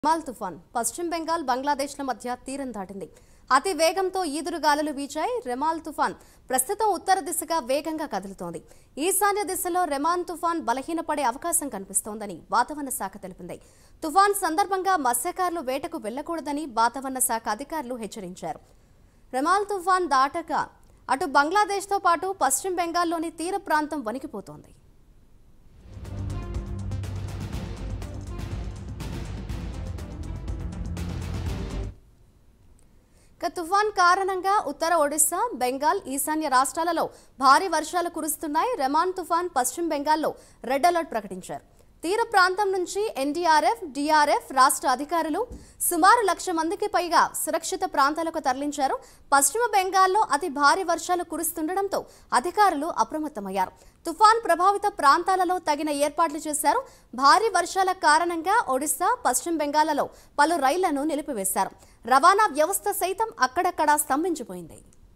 mall తుఫాన్ పశ్చిమ బెంగాల్ బంగ్లాదేశ్ల మధ్య తీరం దాటింది అతి వేగంతో ఈదురు గాలులు వీచాయి రెమాల్ తుఫాన్ ప్రస్తుతం ఉత్తర దిశగా వేగంగా కదులుతోంది ఈశాన్య దిశలో రెమాన్ తుఫాన్ బలహీనపడే అవకాశం కనిపిస్తోందని వాతావరణ శాఖ తెలిపింది తుఫాన్ సందర్భంగా మత్స్యకారులు వేటకు వెళ్లకూడదని వాతావరణ శాఖ అధికారులు హెచ్చరించారు రెమాల్ తుఫాన్ దాటక అటు బంగ్లాదేశ్తో పాటు పశ్చిమ బెంగాల్లోని తీర ప్రాంతం వణికిపోతోంది ఇక తుఫాన్ కారణంగా ఉత్తర ఒడిశా బెంగాల్ ఈశాన్య రాష్ట్రాలలో భారీ వర్షాలు కురుస్తున్నాయి రెమాన్ తుఫాన్ పశ్చిమ బెంగాల్లో రెడ్ అలర్ట్ ప్రకటించారు తీర ప్రాంతం నుంచి ఎన్డీఆర్ఎఫ్ డిఆర్ఎఫ్ రాష్ట్ర అధికారులు సుమారు లక్ష మందికి పైగా సురక్షిత ప్రాంతాలకు తరలించారు పశ్చిమ బెంగాల్లో అతి భారీ వర్షాలు కురుస్తుండటంతో అధికారులు అప్రమత్తమయ్యారు తుఫాన్ ప్రభావిత ప్రాంతాలలో తగిన ఏర్పాట్లు చేశారు భారీ వర్షాల కారణంగా ఒడిశా పశ్చిమ బెంగాల్లో పలు రైళ్లను నిలిపివేశారు రవాణా వ్యవస్థ సైతం అక్కడక్కడా స్తంభించిపోయింది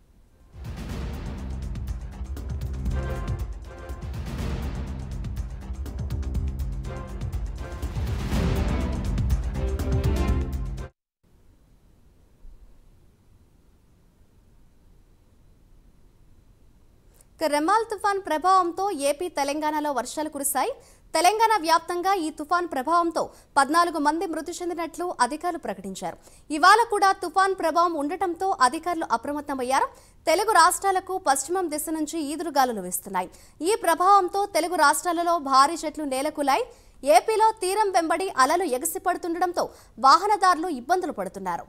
ఇక రెమాల్ తుఫాన్ ప్రభావంతో ఏపీ తెలంగాణలో వర్షాలు కురిశాయి తెలంగాణ వ్యాప్తంగా ఈ తుఫాన్ ప్రభావంతో పద్నాలుగు మంది మృతి చెందినట్లు అధికారులు ప్రకటించారు ఇవాళ కూడా తుఫాన్ ప్రభావం ఉండటంతో అధికారులు అప్రమత్తమయ్యారు తెలుగు రాష్ట్రాలకు పశ్చిమం దిశ నుంచి ఈదురుగాలులు వీస్తున్నాయి ఈ ప్రభావంతో తెలుగు రాష్ట్రాలలో భారీ చెట్లు నేలకూలాయి ఏపీలో తీరం వెంబడి అలలు ఎగసిపడుతుండటంతో వాహనదారులు ఇబ్బందులు పడుతున్నారు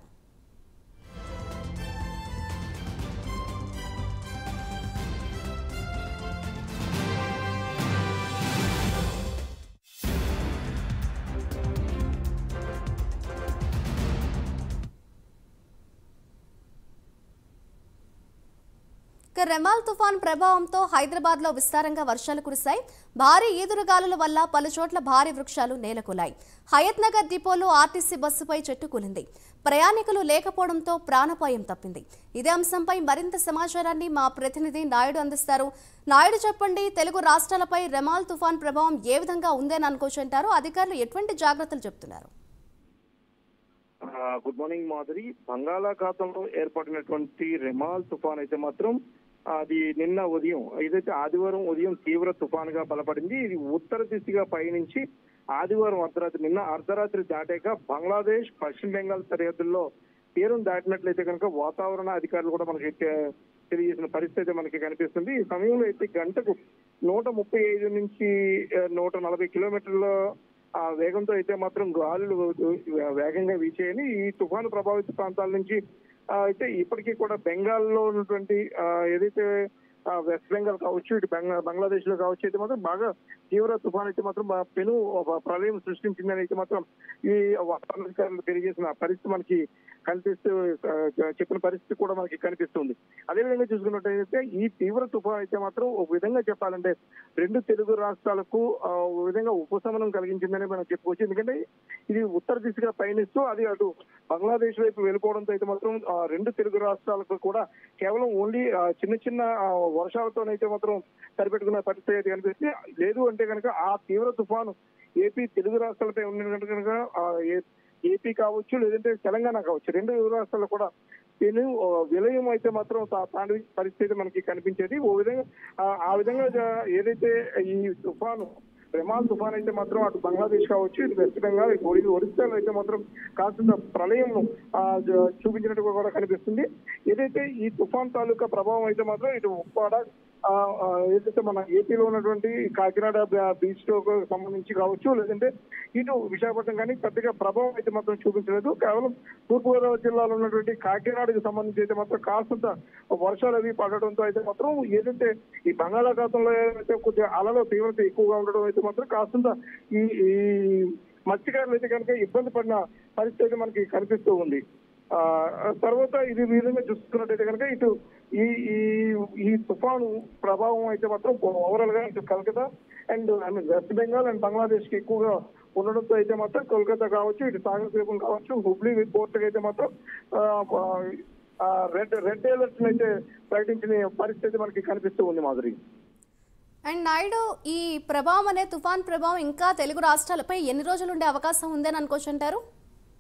ఇక రెమాల్ తుఫాన్ ప్రభావంతో హైదరాబాద్ లో విస్తారంగా వర్షాలు కురిశాయి భారీ ఈదురుగాలుల వల్ల పలు చోట్ల భారీ వృక్షాలు నేలకూలాయి హయత్ నగర్ డిపోలో ఆర్టీసీ బస్సుపై చెట్టు కూలింది ప్రయాణికులు లేకపోవడంతో ప్రాణపాయం తప్పింది ఇదే అంశంపై మరింత సమాచారాన్ని మా ప్రతినిధి నాయుడు అందిస్తారు నాయుడు చెప్పండి తెలుగు రాష్ట్రాలపై రెమాల్ తుఫాన్ ప్రభావం ఏ విధంగా ఉందని అనుకోవచ్చంటారు అధికారులు ఎటువంటి జాగ్రత్తలు చెప్తున్నారు ఆ, గుడ్ మార్నింగ్ మాధురి బంగాళాఖాతంలో ఏర్పడినటువంటి రెమాల్ తుఫాన్ అయితే మాత్రం అది నిన్న ఉదయం ఏదైతే ఆదివారం ఉదయం తీవ్ర తుఫాన్ గా బలపడింది ఇది ఉత్తర దిశగా పయనించి ఆదివారం అర్ధరాత్రి నిన్న అర్ధరాత్రి దాటాక బంగ్లాదేశ్ పశ్చిమ బెంగాల్ సరిహద్దుల్లో తీరం దాటినట్లయితే కనుక వాతావరణ అధికారులు కూడా మనకి తె- తెలియజేసిన పరిస్థితి అయితే మనకి కనిపిస్తుంది ఈ సమయంలో అయితే గంటకు నూట ముప్పై ఐదు నుంచి ఆ, నూట నలభై కిలోమీటర్ల ఆ వేగంతో అయితే మాత్రం గాలులు వేగంగా వీచాయని ఈ తుఫాను ప్రభావిత ప్రాంతాల నుంచి ఆ, అయితే ఇప్పటికీ కూడా బెంగాల్లో ఉన్నటువంటి ఆ, ఏదైతే ఆ, వెస్ట్ బెంగాల్ కావచ్చు ఇటు బెంగా బంగ్లాదేశ్ లో కావచ్చు అయితే మాత్రం బాగా తీవ్ర తుఫాన్ అయితే మాత్రం బా- పెను ఒక ప్రళయం సృష్టించిందని అయితే మాత్రం ఈ వాతావరణ అధికారులు తెలియజేసిన పరిస్థితి మనకి కనిపిస్తూ ఆ, చెప్పిన పరిస్థితి కూడా మనకి కనిపిస్తుంది అదేవిధంగా చూసుకున్నట్టయితే ఈ తీవ్ర తుఫాన్ అయితే మాత్రం ఒక విధంగా చెప్పాలంటే రెండు తెలుగు రాష్ట్రాలకు ఆ, ఒక విధంగా ఉపశమనం కలిగించిందని మనం చెప్పుకోవచ్చు ఎందుకంటే ఇది ఉత్తర దిశగా పయనిస్తూ అది అటు బంగ్లాదేశ్ వైపు వెళ్ళిపోవడంతో అయితే మాత్రం ఆ, రెండు తెలుగు రాష్ట్రాలకు కూడా కేవలం ఓన్లీ ఆ, చిన్న చిన్న ఆ, వర్షాలతోనైతే మాత్రం సరిపెట్టుకున్న పరిస్థితి అయితే కనిపిస్తుంది లేదు అంటే కనుక ఆ తీవ్ర తుఫాను ఏపీ తెలుగు రాష్ట్రాలపై ఉన్న కనుక ఆ, ఏ- ఏపీ కావచ్చు లేదంటే తెలంగాణ కావచ్చు రెండు రాష్ట్రాలు కూడా పెను ఆ, విలయం అయితే మాత్రం తా- తాండవి పరిస్థితి మనకి కనిపించేది ఓ విధంగా ఆ- ఆ విధంగా జ- ఏదైతే ఈ తుఫాను రెమాల్ తుఫాన్ అయితే మాత్రం అటు బంగ్లాదేశ్ కావచ్చు ఇటు వెస్ట్ బెంగాల్ ఇటు ఒడి- ఒడిశాలో అయితే మాత్రం కాస్త ప్రళయం ఆ, జ- చూపించినట్టుగా కూడా కనిపిస్తుంది ఏదైతే ఈ తుఫాన్ తాలూకా ప్రభావం అయితే మాత్రం ఇటు ఉప్పాడ ఆ, ఆ, ఏదైతే మన ఏపీలో ఉన్నటువంటి కాకినాడ బ- బీచ్ తో సంబంధించి కావచ్చు లేదంటే ఇటు విశాఖపట్నం కానీ పెద్దగా ప్రభావం అయితే మాత్రం చూపించలేదు కేవలం తూర్పుగోదావరి జిల్లాలో ఉన్నటువంటి కాకినాడకి సంబంధించి అయితే మాత్రం కాస్తంత వర్షాలు అవి పడడంతో అయితే మాత్రం ఏదైతే ఈ బంగాళాఖాతంలో ఏదైతే కొద్దిగా అలలో తీవ్రత ఎక్కువగా ఉండడం అయితే మాత్రం కాస్తంత ఈ ఈ మత్స్యకారులు అయితే కనుక ఇబ్బంది పడిన పరిస్థితి అయితే మనకి కనిపిస్తూ ఉంది ఆ తర్వాత ఇది ఈ విధంగా చూసుకున్నట్టయితే కనుక ఇటు ఈ ఈ ఈ తుఫాను ప్రభావం అయితే మాత్రం ఓవరాల్ గా ఇటు Calcutta and I mean West Bengal and Bangladesh కి ఎక్కువగా ఉండడంతో అయితే మాత్రం కోల్కతా కావచ్చు ఇటు సాగర్ ద్వీపం కావచ్చు హుబ్లీ పోర్ట్ అయితే మాత్రం ఆ, రెడ్ రెడ్ అలర్ట్ అయితే ప్రకటించిన పరిస్థితి మనకి కనిపిస్తూ ఉంది మాధురి అండ్ నాయుడు ఈ ప్రభావం అనే తుఫాన్ ప్రభావం ఇంకా తెలుగు రాష్ట్రాలపై ఎన్ని రోజులు ఉండే అవకాశం ఉందని అనుకోవచ్చు అంటారు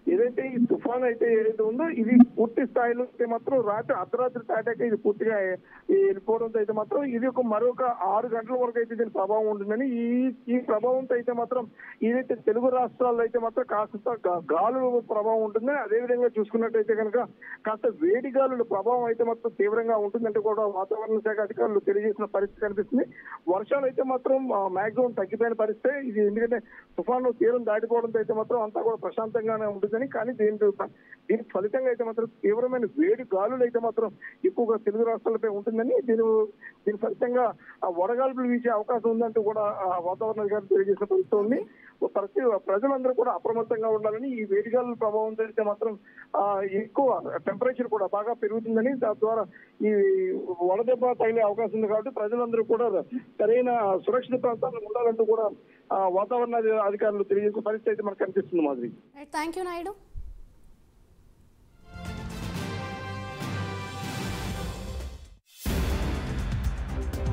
ఏదైతే ఈ తుఫాన్ అయితే ఏదైతే ఉందో ఇది పూర్తి స్థాయిలో అయితే మాత్రం రాత్రి అర్ధరాత్రి దాటాక ఇది పూర్తిగా ఈ వెళ్ళిపోవడంతో అయితే మాత్రం ఇది ఒక మరొక ఆరు గంటల వరకు అయితే దీని ప్రభావం ఉంటుందని ఈ ఈ ప్రభావంతో అయితే మాత్రం ఏదైతే తెలుగు రాష్ట్రాల్లో అయితే మాత్రం కాస్త గా- గాలుల ప్రభావం ఉంటుందని అదే విధంగా చూసుకున్నట్టయితే కనుక కాస్త వేడి గాలుల ప్రభావం అయితే మాత్రం తీవ్రంగా ఉంటుందంటే కూడా వాతావరణ శాఖ అధికారులు తెలియజేసిన పరిస్థితి కనిపిస్తుంది వర్షాలు అయితే మాత్రం మాక్సిమం తగ్గిపోయిన పరిస్థితి ఇది ఎందుకంటే తుఫాను తీరం దాటిపోవడంతో అయితే మాత్రం అంతా కూడా ప్రశాంతంగానే ఉంటుందని కానీ దీని దీని ఫలితంగా అయితే మాత్రం తీవ్రమైన వేడి గాలులు అయితే మాత్రం ఎక్కువగా తెలుగు రాష్ట్రాలపై ఉంటుందని దీని దీని ఫలితంగా ఆ వడగాల్పులు వీచే అవకాశం ఉందంటూ కూడా ఆ వాతావరణ అధికారులు తెలియజేసిన పరిస్థితి ఉంది ప్రతి ప్రజలందరూ కూడా అప్రమత్తంగా ఉండాలని ఈ వేడిగాలుల ప్రభావంతో అయితే మాత్రం ఆ, ఎక్కువ టెంపరేచర్ కూడా బాగా పెరుగుతుందని దాని ద్వారా ఈ వడదెబ్బ తగిలే అవకాశం ఉంది కాబట్టి ప్రజలందరూ కూడా సరైన సురక్షిత ప్రాంతాల్లో ఉండాలంటూ కూడా ఆ, వాతావరణ అధికారులు తెలియజేసిన పరిస్థితి అయితే మనకు కనిపిస్తుంది మాదిరి థ్యాంక్ యూ నాయుడు